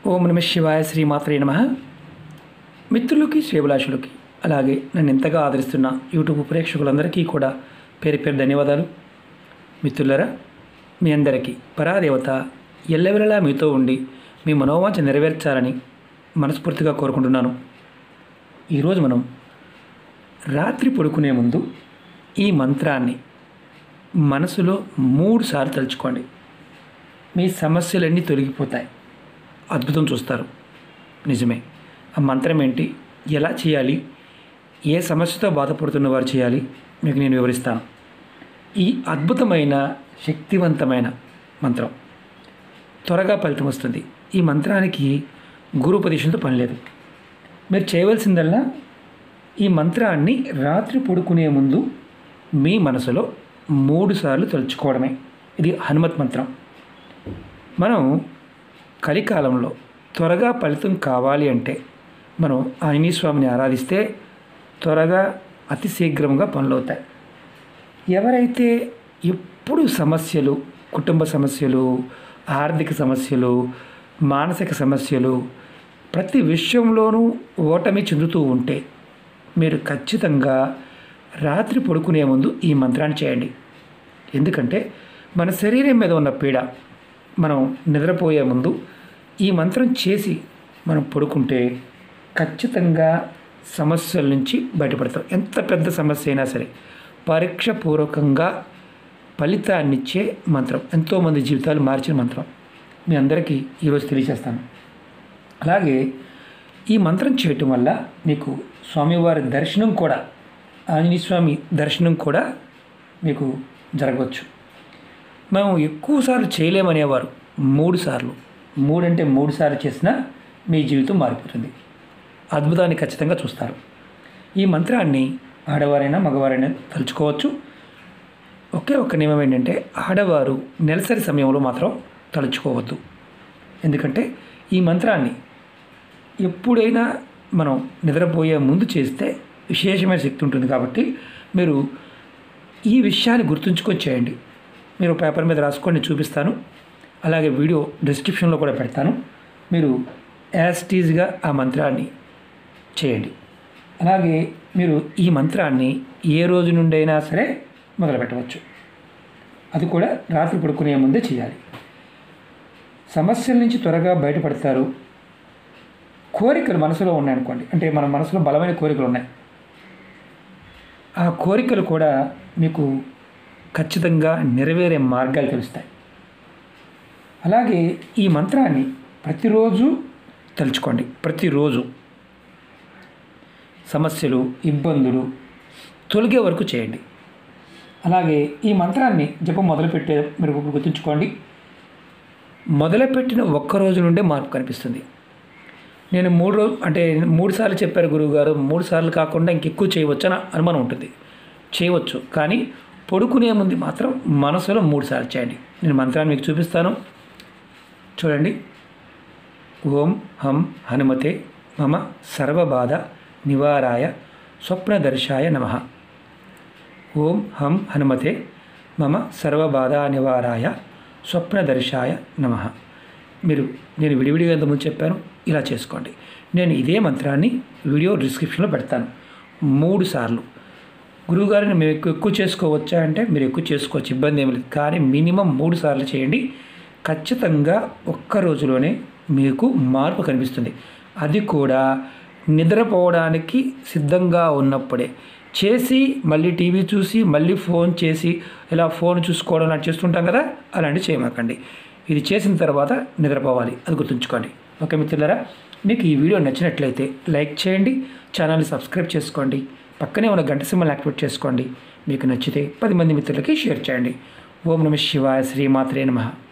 ఓం నమ శివాయ శ్రీమాత్రే నమ మిత్రులకి శ్రేభిలాషులకి అలాగే నన్ను ఎంతగా ఆదరిస్తున్న యూట్యూబ్ ప్రేక్షకులందరికీ కూడా పేరు పేరు ధన్యవాదాలు మిత్రులరా మీ అందరికీ పరాదేవత ఎల్లవెల్లలా మీతో ఉండి మీ మనోవాంఛ నెరవేర్చాలని మనస్ఫూర్తిగా కోరుకుంటున్నాను ఈరోజు మనం రాత్రి పడుకునే ముందు ఈ మంత్రాన్ని మనసులో మూడు సార్లు తలుచుకోండి మీ సమస్యలన్నీ తొలగిపోతాయి అద్భుతం చూస్తారు నిజమే ఆ మంత్రం ఏంటి ఎలా చేయాలి ఏ సమస్యతో బాధపడుతున్న వారు చేయాలి మీకు నేను వివరిస్తాను ఈ అద్భుతమైన శక్తివంతమైన మంత్రం త్వరగా ఫలితం వస్తుంది ఈ మంత్రానికి గురుపదేశంతో పని లేదు మీరు చేయవలసిందల్లా ఈ మంత్రాన్ని రాత్రి పడుకునే ముందు మీ మనసులో మూడు సార్లు తలుచుకోవడమే ఇది హనుమత్ మంత్రం మనం కలికాలంలో త్వరగా ఫలితం కావాలి అంటే మనం ఆంజనేయ స్వామిని ఆరాధిస్తే త్వరగా అతి శీఘ్రంగా పనులు అవుతాయి ఎవరైతే ఎప్పుడు సమస్యలు కుటుంబ సమస్యలు ఆర్థిక సమస్యలు మానసిక సమస్యలు ప్రతి విషయంలోనూ ఓటమి చెందుతూ ఉంటే మీరు ఖచ్చితంగా రాత్రి పడుకునే ముందు ఈ మంత్రాన్ని చేయండి ఎందుకంటే మన శరీరం మీద ఉన్న పీడ మనం నిద్రపోయే ముందు ఈ మంత్రం చేసి మనం పడుకుంటే ఖచ్చితంగా సమస్యల నుంచి బయటపడతాం ఎంత పెద్ద సమస్య అయినా సరే పరీక్ష పూర్వకంగా ఫలితాన్నిచ్చే మంత్రం ఎంతోమంది జీవితాలు మార్చిన మంత్రం మీ అందరికీ ఈరోజు తెలియజేస్తాను అలాగే ఈ మంత్రం చేయటం వల్ల మీకు స్వామివారి దర్శనం కూడా ఆంజనేయ స్వామి దర్శనం కూడా మీకు జరగవచ్చు మేము ఎక్కువసార్లు చేయలేమనేవారు మూడు సార్లు మూడంటే మూడు సార్లు చేసినా మీ జీవితం మారిపోతుంది అద్భుతాన్ని ఖచ్చితంగా చూస్తారు ఈ మంత్రాన్ని ఆడవారైనా మగవారైనా తలుచుకోవచ్చు ఒకే ఒక్క నియమం ఏంటంటే ఆడవారు నెలసరి సమయంలో మాత్రం తలుచుకోవద్దు ఎందుకంటే ఈ మంత్రాన్ని ఎప్పుడైనా మనం నిద్రపోయే ముందు చేస్తే విశేషమైన శక్తి ఉంటుంది కాబట్టి మీరు ఈ విషయాన్ని గుర్తుంచుకొని చేయండి మీరు పేపర్ మీద రాసుకొని నేను చూపిస్తాను అలాగే వీడియో డిస్క్రిప్షన్లో కూడా పెడతాను మీరు యాస్టీజ్గా ఆ మంత్రాన్ని చేయండి అలాగే మీరు ఈ మంత్రాన్ని ఏ రోజు నుండి అయినా సరే మొదలు పెట్టవచ్చు అది కూడా రాత్రి పడుకునే ముందే చేయాలి సమస్యల నుంచి త్వరగా బయటపడతారు కోరికలు మనసులో ఉన్నాయనుకోండి అంటే మన మనసులో బలమైన కోరికలు ఉన్నాయి ఆ కోరికలు కూడా మీకు ఖచ్చితంగా నెరవేరే మార్గాలు తెలుస్తాయి అలాగే ఈ మంత్రాన్ని ప్రతిరోజు తలుచుకోండి ప్రతిరోజు సమస్యలు ఇబ్బందులు తొలగే వరకు చేయండి అలాగే ఈ మంత్రాన్ని జపం మొదలుపెట్టే మీరు ఇప్పుడు గుర్తుంచుకోండి మొదలుపెట్టిన ఒక్క రోజు నుండే మార్పు కనిపిస్తుంది నేను మూడు రోజు అంటే మూడు సార్లు చెప్పారు గురువుగారు మూడు సార్లు కాకుండా ఇంకెక్కువ చేయవచ్చు అని అనుమానం ఉంటుంది చేయవచ్చు కానీ పడుకునే ముందు మాత్రం మనసులో మూడు సార్లు చేయండి నేను మంత్రాన్ని మీకు చూపిస్తాను చూడండి ఓం హం హనుమతే మమ సర్వబాధ నివారాయ స్వప్నదర్శాయ నమ ఓం హం హనుమతే మమ సర్వబాధ నివారాయ స్వప్నదర్శాయ నమ మీరు నేను విడివిడిగా ఎంతమంది చెప్పాను ఇలా చేసుకోండి నేను ఇదే మంత్రాన్ని వీడియో డిస్క్రిప్షన్లో పెడతాను మూడు సార్లు గురువుగారిని మేము ఎక్కువ ఎక్కువ చేసుకోవచ్చా అంటే మీరు ఎక్కువ చేసుకోవచ్చు ఇబ్బంది ఏమి లేదు కానీ మినిమం మూడు సార్లు చేయండి ఖచ్చితంగా ఒక్క రోజులోనే మీకు మార్పు కనిపిస్తుంది అది కూడా నిద్రపోవడానికి సిద్ధంగా ఉన్నప్పుడే చేసి మళ్ళీ టీవీ చూసి మళ్ళీ ఫోన్ చేసి ఇలా ఫోన్ చూసుకోవడం లాంటి చేస్తుంటాం కదా అలాంటివి చేయమాకండి ఇది చేసిన తర్వాత నిద్రపోవాలి అది గుర్తుంచుకోండి ఓకే మిత్రులారా మీకు ఈ వీడియో నచ్చినట్లయితే లైక్ చేయండి ఛానల్ని సబ్స్క్రైబ్ చేసుకోండి పక్కనే ఉన్న గంట సింబల్ యాక్టివేట్ చేసుకోండి మీకు నచ్చితే పది మంది మిత్రులకి షేర్ చేయండి ఓం నమ శివాయ శ్రీమాత్రే నమః